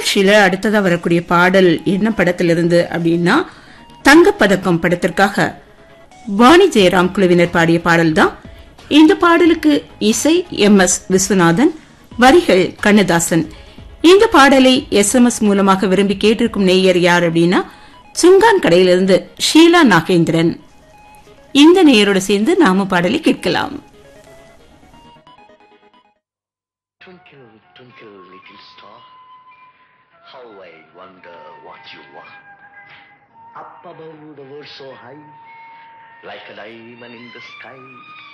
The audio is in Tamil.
நிகழ்ச்சியில அடுத்ததா வரக்கூடிய பாடல் என்ன படத்திலிருந்து அப்படின்னா தங்கப்பதக்கம் படத்திற்காக வாணி ஜெயராம் குழுவினர் பாடிய பாடல் தான் இந்த பாடலுக்கு இசை எம் எஸ் விஸ்வநாதன் வரிகள் கண்ணதாசன் இந்த பாடலை எஸ் எம் எஸ் மூலமாக விரும்பி கேட்டிருக்கும் நேயர் யார் அப்படின்னா சுங்கான் கடையிலிருந்து ஷீலா நாகேந்திரன் இந்த நேயரோடு சேர்ந்து நாம பாடலை கேட்கலாம் Twinkle, twinkle, little star, how I wonder what you are. Up above the world so high, like a diamond in the sky,